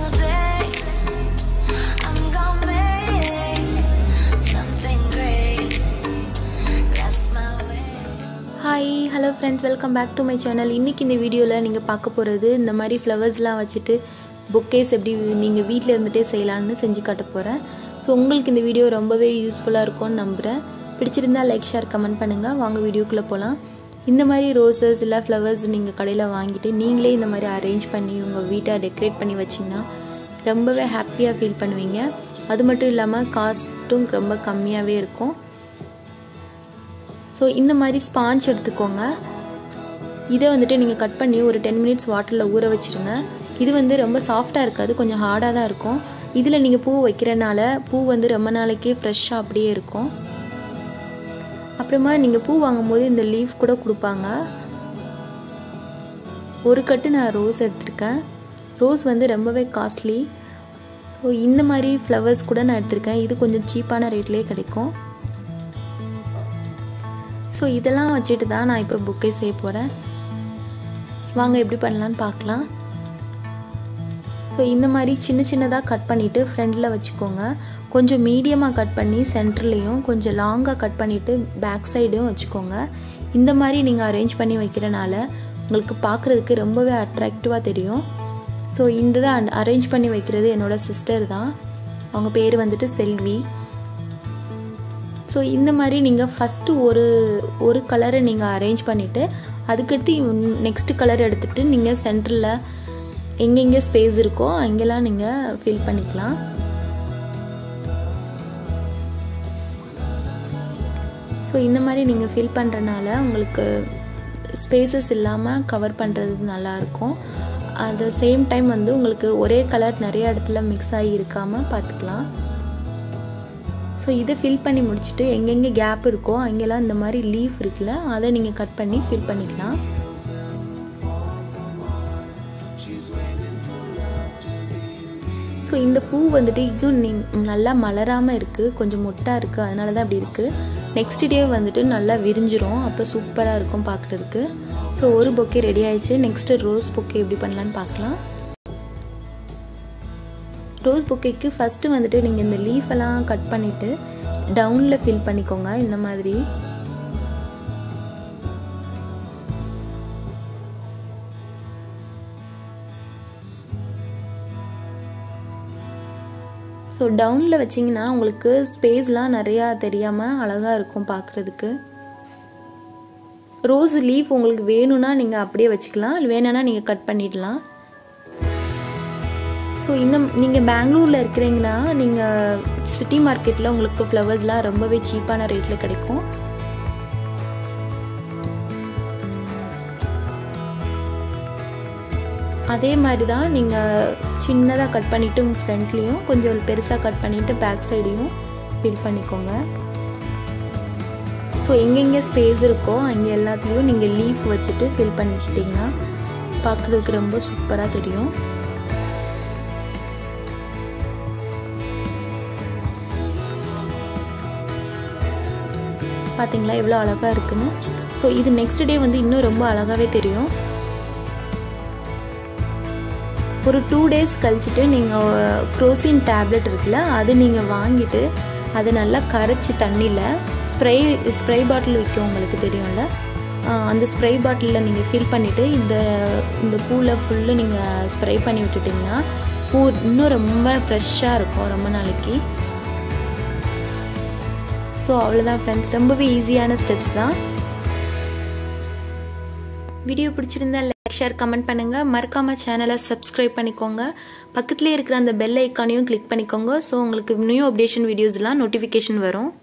single day. I'm gonna make something great. That's my way. Hi hello friends welcome back to my channel இன்றைக்கி இந்த வீடியோவில் நீங்கள் பார்க்க போகிறது இந்த மாதிரி ஃப்ளவர்ஸ்லாம் வச்சுட்டு பொக்கேஸ் எப்படி நீங்கள் வீட்டில் இருந்துகிட்டே செய்யலான்னு செஞ்சு காட்ட போகிறேன் ஸோ உங்களுக்கு இந்த வீடியோ ரொம்பவே யூஸ்ஃபுல்லாக இருக்கும்னு நம்புகிறேன் பிடிச்சிருந்தா லைக் ஷேர் கமெண்ட் பண்ணுங்கள் வாங்க வீடியோக்குள்ளே போகலாம் இந்த மாதிரி ரோசஸ் இல்லை ஃப்ளவர்ஸ் நீங்கள் கடையில் வாங்கிட்டு நீங்களே இந்த மாதிரி அரேஞ்ச் பண்ணி உங்கள் வீட்டை டெக்கரேட் பண்ணி வச்சிங்கன்னா ரொம்பவே ஹாப்பியாக ஃபீல் பண்ணுவீங்க அது மட்டும் இல்லாமல் காஸ்ட்டும் ரொம்ப கம்மியாகவே இருக்கும் ஸோ இந்த மாதிரி ஸ்பாஞ்ச் எடுத்துக்கோங்க இதை வந்துட்டு நீங்கள் கட் பண்ணி ஒரு டென் மினிட்ஸ் வாட்டரில் ஊற வச்சுருங்க இது வந்து ரொம்ப சாஃப்டாக இருக்காது கொஞ்சம் ஹார்டாக தான் இருக்கும் இதில் நீங்கள் பூ வைக்கிறனால பூ வந்து ரொம்ப நாளைக்கே ஃப்ரெஷ்ஷாக அப்படியே இருக்கும் அப்புறமா நீங்கள் பூ வாங்கும்போது இந்த லீஃப் கூட கொடுப்பாங்க ஒரு கட்டு நான் ரோஸ் எடுத்திருக்கேன் ரோஸ் வந்து ரொம்பவே காஸ்ட்லி ஸோ இந்த மாதிரி ஃப்ளவர்ஸ் கூட நான் எடுத்திருக்கேன் இது கொஞ்சம் சீப்பான ரேட்லேயே கிடைக்கும் ஸோ இதெல்லாம் வச்சுட்டு தான் நான் இப்போ புக்கே செய்ய போகிறேன் வாங்க எப்படி பண்ணலான்னு பார்க்கலாம் ஸோ இந்த மாதிரி சின்ன சின்னதாக கட் பண்ணிவிட்டு ஃப்ரண்டில் வச்சுக்கோங்க கொஞ்சம் மீடியமாக கட் பண்ணி சென்டர்லேயும் கொஞ்சம் லாங்காக கட் பண்ணிவிட்டு பேக் சைடும் வச்சுக்கோங்க இந்த மாதிரி நீங்கள் அரேஞ்ச் பண்ணி வைக்கிறனால உங்களுக்கு பார்க்குறதுக்கு ரொம்பவே அட்ராக்டிவாக தெரியும் ஸோ இந்த தான் அரேஞ்ச் பண்ணி வைக்கிறது என்னோடய சிஸ்டர் தான் அவங்க பேர் வந்துட்டு செல்வி ஸோ இந்த மாதிரி நீங்கள் ஃபஸ்ட்டு ஒரு ஒரு கலரை நீங்கள் அரேஞ்ச் பண்ணிவிட்டு அதுக்கடுத்து நெக்ஸ்ட் கலர் எடுத்துகிட்டு நீங்கள் சென்டரில் எங்கெங்கே ஸ்பேஸ் இருக்கோ அங்கெல்லாம் நீங்கள் ஃபில் பண்ணிக்கலாம் ஸோ இந்த மாதிரி நீங்கள் ஃபில் பண்ணுறனால உங்களுக்கு ஸ்பேசஸ் இல்லாமல் கவர் பண்ணுறது நல்லாயிருக்கும் அட் சேம் டைம் வந்து உங்களுக்கு ஒரே கலர் நிறைய இடத்துல மிக்ஸ் ஆகி இருக்காமல் பார்த்துக்கலாம் ஸோ இதை ஃபில் பண்ணி முடிச்சுட்டு எங்கெங்கே கேப் இருக்கோ அங்கெல்லாம் இந்த மாதிரி லீஃப் இருக்குல்ல அதை நீங்கள் கட் பண்ணி ஃபில் பண்ணிக்கலாம் ஸோ இந்த பூ வந்துட்டு இன்னும் நீ நல்லா மலராமல் இருக்குது கொஞ்சம் மொட்டாக இருக்குது அதனால தான் அப்படி இருக்குது நெக்ஸ்ட் டே வந்துட்டு நல்லா விரிஞ்சிரும் அப்போ சூப்பராக இருக்கும் பார்க்குறதுக்கு ஸோ ஒரு பொக்கே ரெடி ஆயிடுச்சு நெக்ஸ்ட்டு ரோஸ் பொக்கே எப்படி பண்ணலான்னு பார்க்கலாம் ரோஸ் பொக்கேக்கு ஃபஸ்ட்டு வந்துட்டு நீங்கள் இந்த லீஃபெல்லாம் கட் பண்ணிவிட்டு டவுனில் ஃபில் பண்ணிக்கோங்க இந்த மாதிரி ஸோ டவுனில் வச்சிங்கன்னா உங்களுக்கு ஸ்பேஸ்லாம் நிறையா தெரியாமல் அழகாக இருக்கும் பார்க்குறதுக்கு ரோஸ் லீஃப் உங்களுக்கு வேணும்னா நீங்கள் அப்படியே வச்சுக்கலாம் வேணும்னா நீங்கள் கட் பண்ணிடலாம் ஸோ இந்த நீங்கள் பெங்களூரில் இருக்கிறீங்கன்னா நீங்கள் சிட்டி மார்க்கெட்டில் உங்களுக்கு ஃப்ளவர்ஸ்லாம் ரொம்பவே சீப்பான ரேட்டில் கிடைக்கும் அதே மாதிரி தான் நீங்கள் சின்னதாக கட் பண்ணிவிட்டு ஃப்ரண்ட்லேயும் கொஞ்சம் பெருசாக கட் பண்ணிவிட்டு பேக் சைடையும் ஃபில் பண்ணிக்கோங்க ஸோ எங்கெங்கே ஸ்பேஸ் இருக்கோ அங்கே எல்லாத்துலேயும் நீங்கள் லீஃப் வச்சுட்டு ஃபில் பண்ணிக்கிட்டிங்கன்னா பார்க்குறதுக்கு ரொம்ப சூப்பராக தெரியும் பார்த்தீங்களா எவ்வளோ அழகாக இருக்குன்னு ஸோ இது நெக்ஸ்ட் டே வந்து இன்னும் ரொம்ப அழகாகவே தெரியும் ஒரு டூ டேஸ் கழிச்சுட்டு நீங்கள் குரோசின் டேப்லெட் இருக்குல்ல அது நீங்கள் வாங்கிட்டு அதை நல்லா கரைச்சி தண்ணியில் ஸ்ப்ரே ஸ்ப்ரே பாட்டில் விற்கும் உங்களுக்கு தெரியும்ல அந்த ஸ்ப்ரே பாட்டிலில் நீங்கள் ஃபில் பண்ணிவிட்டு இந்த இந்த பூவில் ஃபுல்லு நீங்கள் ஸ்ப்ரே பண்ணி விட்டுட்டிங்கன்னா பூ இன்னும் ரொம்ப ஃப்ரெஷ்ஷாக இருக்கும் ரொம்ப நாளைக்கு ஸோ அவ்வளோதான் ஃப்ரெண்ட்ஸ் ரொம்பவே ஈஸியான ஸ்டெப்ஸ் தான் வீடியோ பிடிச்சிருந்தா லைக் ஷேர் கமெண்ட் பண்ணுங்கள் மறக்காமல் சேனலை சப்ஸ்கிரைப் பண்ணிக்கோங்க பக்கத்துலேயே இருக்கிற அந்த பெல் ஐக்கானையும் கிளிக் பண்ணிக்கோங்க ஸோ உங்களுக்கு நியூ அப்டேஷன் வீடியோஸ்லாம் நோட்டிஃபிகேஷன் வரும்